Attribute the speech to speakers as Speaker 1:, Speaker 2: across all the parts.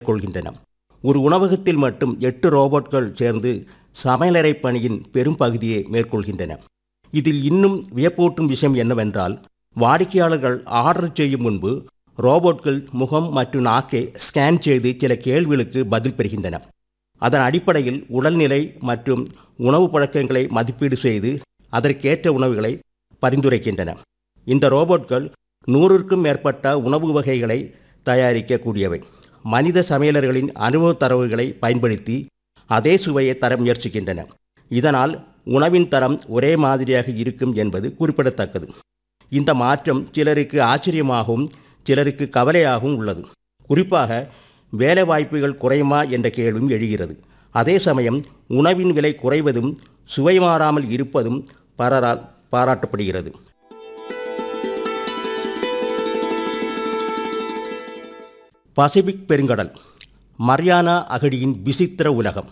Speaker 1: கொள்கின்றன ஒரு உணவகத்தில் மட்டும் எட்டு ரோபோட்கள் சேர்ந்து சமையலறை பணியின் பெரும் பகுதியை மேற்கொள்கின்றன இதில் இன்னும் வியப்பூட்டும் விஷயம் என்னவென்றால் வாடிக்கையாளர்கள் ஆர்டர் செய்யும் முன்பு ரோபோட்கள் முகம் மற்றும் நாக்கை ஸ்கேன் செய்து சில கேள்விகளுக்கு பதில் பெறுகின்றன அதன் அடிப்படையில் உடல்நிலை மற்றும் உணவு பழக்கங்களை மதிப்பீடு செய்து அதற்கேற்ற உணவுகளை பரிந்துரைக்கின்றன இந்த ரோபோட்கள் நூறுக்கும் மேற்பட்ட உணவு வகைகளை தயாரிக்கக்கூடியவை மனித சமையலர்களின் அனுபவ தரவுகளை பயன்படுத்தி அதே சுவையை தர முயற்சிக்கின்றன இதனால் உணவின் தரம் ஒரே மாதிரியாக இருக்கும் என்பது குறிப்பிடத்தக்கது இந்த மாற்றம் சிலருக்கு ஆச்சரியமாகவும் சிலருக்கு கவலையாகவும் உள்ளது குறிப்பாக வேலைவாய்ப்புகள் குறையுமா என்ற கேள்வியும் எழுகிறது அதே சமயம் உணவின் விலை குறைவதும் சுவை மாறாமல் இருப்பதும் பலரால் பாராட்டப்படுகிறது பசிபிக் பெருங்கடல் மரியானா அகடியின் விசித்திர உலகம்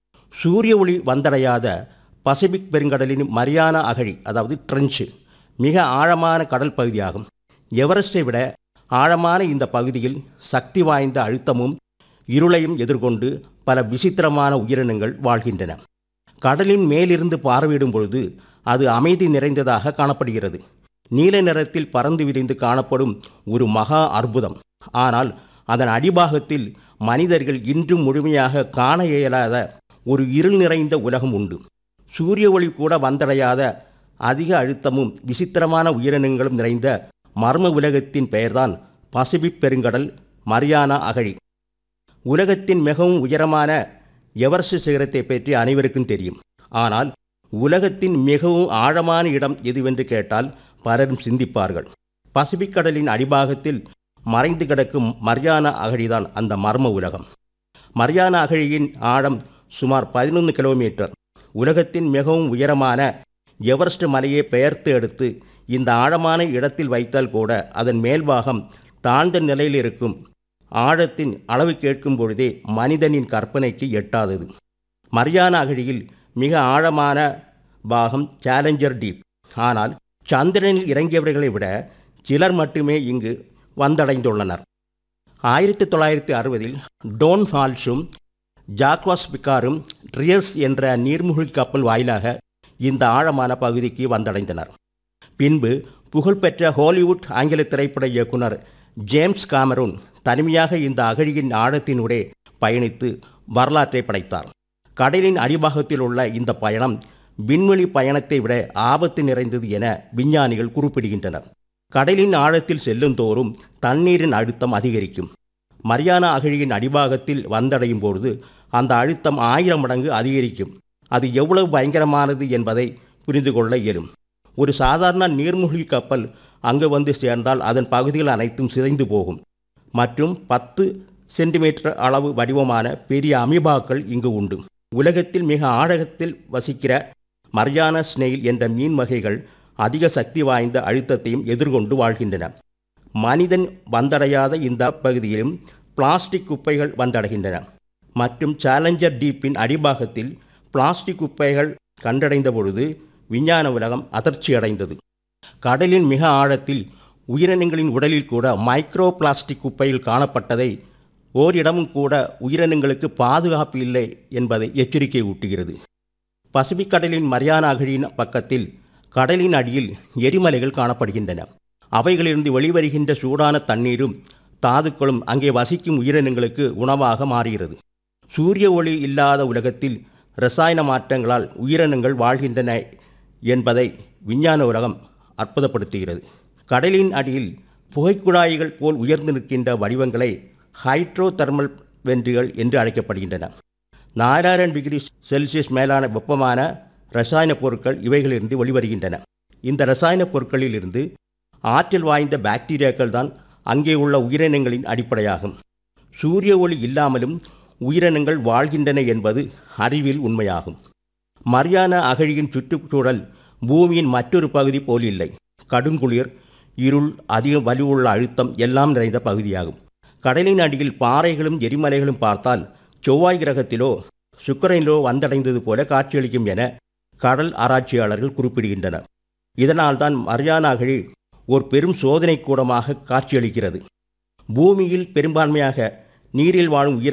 Speaker 1: சூரிய ஒளி வந்தடையாத பசிபிக் பெருங்கடலின் மரியானா அகழி அதாவது ட்ரெஞ்சு மிக ஆழமான கடல் பகுதியாகும் எவரெஸ்டை விட ஆழமான இந்த பகுதியில் சக்தி வாய்ந்த அழுத்தமும் இருளையும் எதிர்கொண்டு பல விசித்திரமான உயிரினங்கள் வாழ்கின்றன கடலின் மேலிருந்து பார்வையிடும் பொழுது அது அமைதி நிறைந்ததாக காணப்படுகிறது நீல நிறத்தில் பறந்து விரிந்து காணப்படும் ஒரு மகா அற்புதம் ஆனால் அதன் அடிபாகத்தில் மனிதர்கள் இன்றும் முழுமையாக காண இயலாத ஒரு இருள் நிறைந்த உலகம் உண்டு சூரிய ஒளி கூட வந்தடையாத அதிக அழுத்தமும் விசித்திரமான உயிரினங்களும் நிறைந்த மர்ம உலகத்தின் பெயர்தான் பசிபிக் பெருங்கடல் மரியானா அகழி உலகத்தின் மிகவும் உயரமான எவரெஸ்ட் சிகரத்தை பற்றி அனைவருக்கும் தெரியும் ஆனால் உலகத்தின் மிகவும் ஆழமான இடம் எதுவென்று கேட்டால் பலரும் சிந்திப்பார்கள் பசிபிக் கடலின் அடிபாகத்தில் மறைந்து கிடக்கும் மரியானா அகழிதான் அந்த மர்ம உலகம் மரியானா அகழியின் ஆழம் சுமார் பதினொன்று கிலோமீட்டர் உலகத்தின் மிகவும் உயரமான எவரெஸ்ட் மலையை பெயர்த்து எடுத்து இந்த ஆழமான இடத்தில் வைத்தால் கூட அதன் மேல்பாகம் தாழ்ந்த நிலையில் இருக்கும் ஆழத்தின் அளவு கேட்கும் பொழுதே மனிதனின் கற்பனைக்கு எட்டாதது மரியானா அகழியில் மிக ஆழமான பாகம் சேலஞ்சர் டீப் ஆனால் சந்திரனில் இறங்கியவர்களை விட சிலர் மட்டுமே இங்கு வந்தடைந்துள்ளனர் ஆயிரத்தி தொள்ளாயிரத்தி அறுபதில் டோன் ஃபால்ஸும் ஜாக்வாஸ் பிக்காரும் ட்ரியர்ஸ் என்ற நீர்மூழ்கி கப்பல் வாயிலாக இந்த ஆழமான பகுதிக்கு வந்தடைந்தனர் பின்பு புகழ்பெற்ற ஹாலிவுட் ஆங்கில திரைப்பட இயக்குனர் ஜேம்ஸ் காமரூன் தனிமையாக இந்த அகழியின் ஆழத்தினூடே பயணித்து வரலாற்றை படைத்தார் கடலின் அடிபாகத்தில் உள்ள இந்த பயணம் விண்வெளி பயணத்தை விட ஆபத்து நிறைந்தது என விஞ்ஞானிகள் குறிப்பிடுகின்றனர் கடலின் ஆழத்தில் செல்லும் தோறும் தண்ணீரின் அழுத்தம் அதிகரிக்கும் மரியானா அகழியின் அடிபாகத்தில் வந்தடையும் பொழுது அந்த அழுத்தம் ஆயிரம் மடங்கு அதிகரிக்கும் அது எவ்வளவு பயங்கரமானது என்பதை புரிந்து கொள்ள இயலும் ஒரு சாதாரண நீர்மூழ்கி கப்பல் அங்கு வந்து சேர்ந்தால் அதன் பகுதிகள் அனைத்தும் சிதைந்து போகும் மற்றும் பத்து சென்டிமீட்டர் அளவு வடிவமான பெரிய அமீபாக்கள் இங்கு உண்டு உலகத்தில் மிக ஆழகத்தில் வசிக்கிற மரியானா ஸ்னெயில் என்ற மீன் வகைகள் அதிக சக்தி வாய்ந்த அழுத்தத்தையும் எதிர்கொண்டு வாழ்கின்றன மனிதன் வந்தடையாத இந்த பகுதியிலும் பிளாஸ்டிக் குப்பைகள் வந்தடைகின்றன மற்றும் சேலஞ்சர் டீப்பின் அடிபாகத்தில் பிளாஸ்டிக் குப்பைகள் கண்டடைந்த பொழுது விஞ்ஞான உலகம் அதிர்ச்சியடைந்தது கடலின் மிக ஆழத்தில் உயிரினங்களின் உடலில் கூட மைக்ரோ பிளாஸ்டிக் குப்பையில் காணப்பட்டதை ஓரிடமும் கூட உயிரினங்களுக்கு பாதுகாப்பு இல்லை என்பதை எச்சரிக்கை ஊட்டுகிறது பசிபிக் கடலின் மரியானா அகழியின் பக்கத்தில் கடலின் அடியில் எரிமலைகள் காணப்படுகின்றன அவைகளிலிருந்து வெளிவருகின்ற சூடான தண்ணீரும் தாதுக்களும் அங்கே வசிக்கும் உயிரினங்களுக்கு உணவாக மாறுகிறது சூரிய ஒளி இல்லாத உலகத்தில் ரசாயன மாற்றங்களால் உயிரினங்கள் வாழ்கின்றன என்பதை விஞ்ஞான உலகம் அற்புதப்படுத்துகிறது கடலின் அடியில் புகைக்குழாய்கள் போல் உயர்ந்து நிற்கின்ற வடிவங்களை ஹைட்ரோ தெர்மல் வென்றுகள் என்று அழைக்கப்படுகின்றன நாலாயிரம் டிகிரி செல்சியஸ் மேலான வெப்பமான ரசாயன பொருட்கள் இவைகளிலிருந்து வெளிவருகின்றன இந்த ரசாயன பொருட்களிலிருந்து ஆற்றல் வாய்ந்த பாக்டீரியாக்கள் தான் அங்கே உள்ள உயிரினங்களின் அடிப்படையாகும் சூரிய ஒளி இல்லாமலும் உயிரினங்கள் வாழ்கின்றன என்பது அறிவில் உண்மையாகும் மரியானா அகழியின் சுற்றுச்சூழல் பூமியின் மற்றொரு பகுதி போல் இல்லை கடுங்குளிர் இருள் அதிக வலுவுள்ள அழுத்தம் எல்லாம் நிறைந்த பகுதியாகும் கடலின் அடியில் பாறைகளும் எரிமலைகளும் பார்த்தால் செவ்வாய் கிரகத்திலோ சுக்கரனிலோ வந்தடைந்தது போல காட்சியளிக்கும் என கடல் ஆராய்ச்சியாளர்கள் குறிப்பிடுகின்றனர் இதனால்தான் மரியானா அகழி ஒரு பெரும் சோதனை கூடமாக காட்சியளிக்கிறது பூமியில் பெரும்பான்மையாக நீரில் வாழும் உயிர்